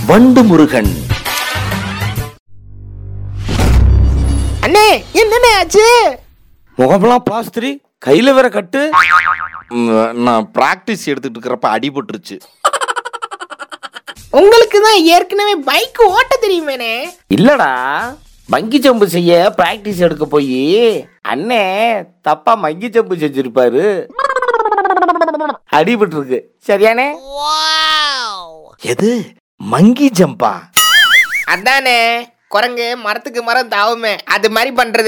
வண்டு முருகன் அண்ணே என்னண்ணே ஆச்சு முகமெல்லாம் பிளாஸ்திரி கையில வேற கட்டு ம், நான் பிராக்டிஸ் எடுத்துட்டு இருக்கிறப்ப அடிபட்டுருச்சு உங்களுக்கு தான் ஏற்கனவே பைக் ஓட்ட தெரியுமேனே இல்லடா மங்கி ஜம்பு செய்ய பிராக்டிஸ் எடுக்க போய் அண்ணே தப்பா மங்கி ஜம்பு செஞ்சிருப்பாரு அடிபட்டு இருக்கு சரியானே எது மங்கி ஜம்பா அதானே குரங்கு மரத்துக்கு மரம் தாவுமே அது மாதிரி பண்றது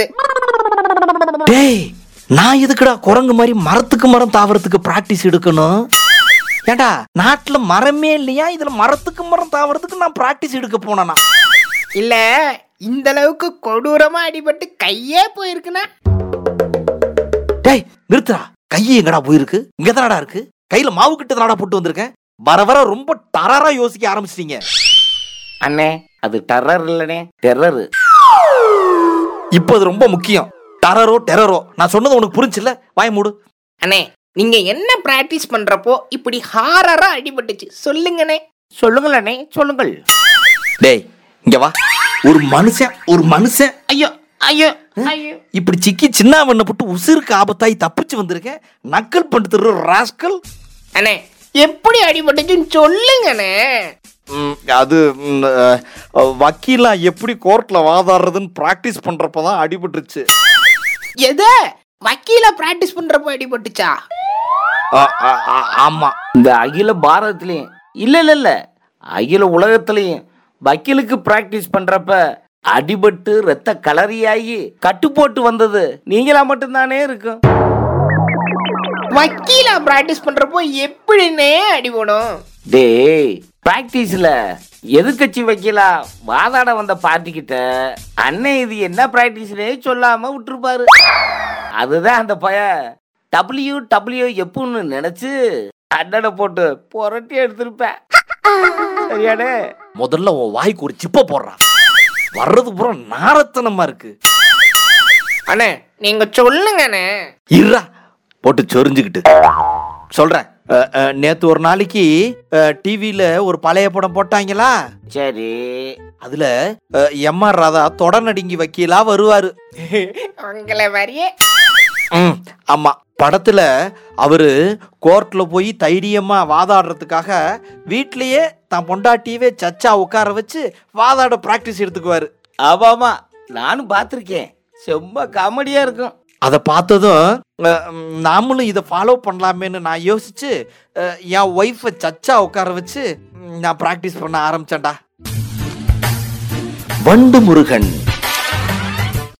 டேய் நான் எதுக்குடா குரங்கு மாதிரி மரத்துக்கு மரம் தாவறதுக்கு பிராக்டிஸ் எடுக்கணும் ஏண்டா நாட்டுல மரமே இல்லையா இதுல மரத்துக்கு மரம் தாவறதுக்கு நான் பிராக்டிஸ் எடுக்க போனேனா இல்ல இந்த அளவுக்கு கொடூரமா அடிபட்டு கையே போயிருக்குன்னா டேய் நிறுத்துடா கையை எங்கடா போயிருக்கு இங்க தானடா இருக்கு கையில மாவு கிட்ட தானடா போட்டு வந்திருக்கேன் வர வர ரொம்ப டரரா யோசிக்க ஆரம்பிச்சிட்டீங்க அண்ணே அது டெரர் இல்லனே டெரர் இப்போ அது ரொம்ப முக்கியம் டரரோ டெரரோ நான் சொன்னது உனக்கு புரிஞ்சுல வாய மூடு அண்ணே நீங்க என்ன பிராக்டிஸ் பண்றப்போ இப்படி ஹாரரா அடிபட்டுச்சு சொல்லுங்கண்ணே சொல்லுங்களே சொல்லுங்கள் டேய் இங்க வா ஒரு மனுஷன் ஒரு மனுஷன் ஐயோ ஐயோ ஐயோ இப்படி சிக்கி சின்ன பண்ண போட்டு உசிருக்கு ஆபத்தாய் தப்பிச்சு வந்திருக்கேன் நக்கல் பண்ணிட்டு ராஸ்கல் அண்ணே எப்படி அடிபட்டுச்சுன்னு சொல்லுங்கண்ணே ம், அது ம், அஹ், வக்கீலா எப்படி கோர்ட்ல வாதாடுறதுன்னு பிராக்டிஸ் பண்றப்ப தான் அடிபட்டுருச்சு எத வக்கீல பிராக்டிஸ் பண்றப்போ அடிபட்டுச்சா ஆ- ஆ- ஆ- ஆமா இந்த அகில பாரதத்திலையும் இல்ல இல்ல இல்ல அகில உலகத்திலையும் வக்கீலுக்கு பிராக்டிஸ் பண்றப்ப அடிபட்டு ரத்த கலரியாகி கட்டு போட்டு வந்தது நீங்களா மட்டும்தானே இருக்கும் வக்கீலா பிராக்டிஸ் பண்றப்போ எப்படின்னே அடிபடும் டேய் பிராக்டிஸ்ல எதிர்கட்சி வக்கீலா வாதாட வந்த பார்ட்டி கிட்ட அண்ணன் இது என்ன பிராக்டிஸ்னே சொல்லாம விட்டுருப்பாரு அதுதான் அந்த பய டபிள்யூ டபிள்யூ எப்புன்னு நினைச்சு அண்ணனை போட்டு புரட்டி எடுத்திருப்பேன் சரியாடே முதல்ல உன் வாய்க்கு ஒரு சிப்ப போடுறான் வர்றது பூரா நாரத்தனமா இருக்கு அண்ணே நீங்க சொல்லுங்கண்ணே இருடா போட்டு சொரிஞ்சுக்கிட்டு சொல்றேன் அஹ், அஹ், நேத்து ஒரு நாளைக்கு டிவியில ஒரு பழைய படம் போட்டாங்களா சரி அதுல எம் ஆர் ராதா தொடர்நடுங்கி வக்கீலா வருவாரு உங்களை மாதிரியே ம், ஆமா படத்துல அவரு கோர்ட்ல போய் தைரியமா வாதாடுறதுக்காக வீட்லயே தான் பொண்டாட்டியவே சச்சா உட்கார வச்சு வாதாட பிராக்டிஸ் எடுத்துக்குவாரு ஆமாமா நானும் பார்த்துருக்கேன் செம்ம காமெடியா இருக்கும் அதை பார்த்ததும் அஹ், ம், நாமளும் இதை ஃபாலோ பண்ணலாமேன்னு நான் யோசிச்சு அஹ், என் ஒய்ஃபை சச்சா உட்கார வச்சு ம், நான் பிராக்டிஸ் பண்ண ஆரம்பிச்சேன்டா வண்டு முருகன்